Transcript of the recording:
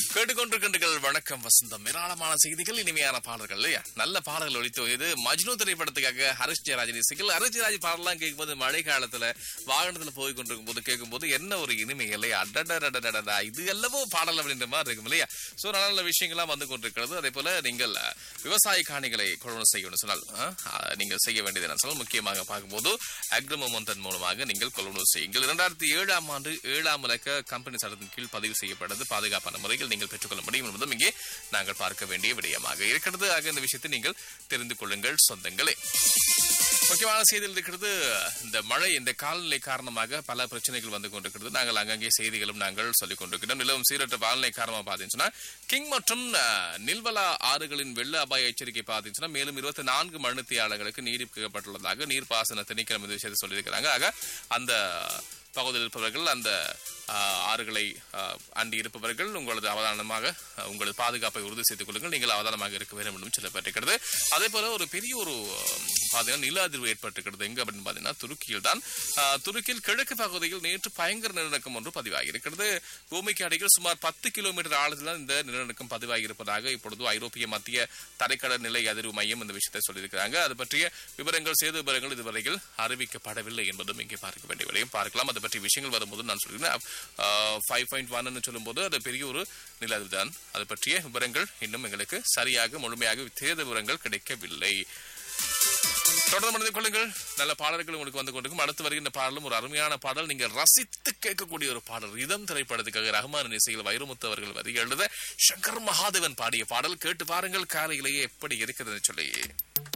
கேட்டுக்கொண்டிருக்கின்றீர்கள் வணக்கம் வசந்தம் ஏராளமான செய்திகள் இனிமையான பாடல்கள் இல்லையா நல்ல பாடல்கள் ஒழித்தோ இது மஜ்னு திரைப்படத்துக்காக ஹரிஷ் ஜெயராஜன் இசைகள் ஹரிஷ் ஜெயராஜ் பாடலாம் கேட்கும்போது மழை காலத்துல வாகனத்துல போய் கொண்டிருக்கும் போது கேட்கும்போது என்ன ஒரு இனிமை இல்லையா அடடடடடடா இது எல்லாவோ பாடல் அப்படின்ற மாதிரி இருக்கும் இல்லையா சோ நல்ல நல்ல விஷயங்கள்லாம் வந்து கொண்டிருக்கிறது அதே போல நீங்கள் அஹ், விவசாய காணிகளை கொள்வனம் செய்யணும் சொன்னால் அஹ், அஹ், நீங்கள் செய்ய வேண்டியது என்ன சொன்னால் முக்கியமாக பார்க்கும்போது அக்ரமொமந்தன் மூலமாக நீங்கள் கொள்வனம் செய்யுங்கள் இரண்டாயிரத்தி ஏழாம் ஆண்டு ஏழாம் இலக்க கம்பெனி சட்டத்தின் கீழ் பதிவு செய்யப்பட்டது பாதுகாப்பான முறையில் நீங்கள் பெற்றுக்கொள்ள முடியும் என்பதும் இங்கே நாங்கள் பார்க்க வேண்டிய விடயமாக இருக்கிறது ஆக இந்த விஷயத்தை நீங்கள் தெரிந்து கொள்ளுங்கள் சொந்தங்களே முக்கியமான செய்தியில் இருக்கிறது இந்த மழை இந்த காலநிலை காரணமாக பல பிரச்சனைகள் வந்து கொண்டிருக்கிறது நாங்கள் அங்கங்கே செய்திகளும் நாங்கள் சொல்லிக் கொண்டிருக்கிறோம் நிலவும் சீரற்ற வானிலை காரணமாக பார்த்தீங்கன்னா கிங் மற்றும் அஹ், நில்வலா ஆறுகளின் வெள்ள அபாய எச்சரிக்கை பார்த்தீங்கன்னா மேலும் இருபத்தி நான்கு மணித்தியாளர்களுக்கு நீடிக்கப்பட்டுள்ளதாக நீர்ப்பாசன திணைக்களம் இந்த விஷயத்தை சொல்லியிருக்கிறாங்க ஆக அந்த பகுதியில் இருப்பவர்கள் அந்த ஆஹ், ஆறுகளை ஆஹ், அண்டி இருப்பவர்கள் உங்களது அவதானமாக ஆஹ், உங்களது பாதுகாப்பை உறுதி செய்து கொள்ளுங்கள் நீங்கள் அவதானமாக இருக்க வேண்டும் என்றும் சொல்லப்பட்டிருக்கிறது அதே போல ஒரு பெரிய ஒரு ஆஹ், பாத்தீங்கன்னா நில அதிர்வு ஏற்பட்டிருக்கிறது எங்க அப்படின்னு பாத்தீங்கன்னா துருக்கியில் தான் ஆஹ், துருக்கியில் கிழக்கு பகுதியில் நேற்று பயங்கர நிலநடுக்கம் ஒன்று பதிவாகி இருக்கிறது பூமிக்கு அடியில் சுமார் பத்து கிலோமீட்டர் ஆழத்தில் இந்த நிலநடுக்கம் பதிவாகி இருப்பதாக இப்பொழுது ஐரோப்பிய மத்திய தரைக்கடல் நிலை அதிர்வு மையம் இந்த விஷயத்தை சொல்லியிருக்கிறாங்க அது பற்றிய விவரங்கள் சேது விவரங்கள் இதுவரையில் அறிவிக்கப்படவில்லை என்பதும் இங்கே பார்க்க வேண்டிய விலையும் பார்க்கலாம் அது பற்றிய விஷயங்கள் வரும்போது நான் சொல்கிறேன் ஃபைவ் பாயிண்ட் ஒன்னு சொல்லும்போது அது பெரிய ஒரு நில அதிர்வு தான் அது பற்றிய விவரங்கள் இன்னும் எங்களுக்கு சரியாக முழுமையாக சேத விவரங்கள் கிடைக்கவில்லை தொடர்ந்து மனித கொள்ளுங்கள் நல்ல பாடல்கள் உங்களுக்கு வந்து கொண்டிருக்கும் அடுத்து வருகின்ற பாடலும் ஒரு அருமையான பாடல் நீங்க ரசித்து கேட்கக்கூடிய ஒரு பாடல் ரிதம் திரைப்படத்துக்காக ரஹ்மான் இசையில் வைரமுத்து அவர்கள் வரி எழுத சங்கர் மகாதேவன் பாடிய பாடல் கேட்டு பாருங்கள் காலையிலேயே எப்படி இருக்கிறதுன்னு சொல்லி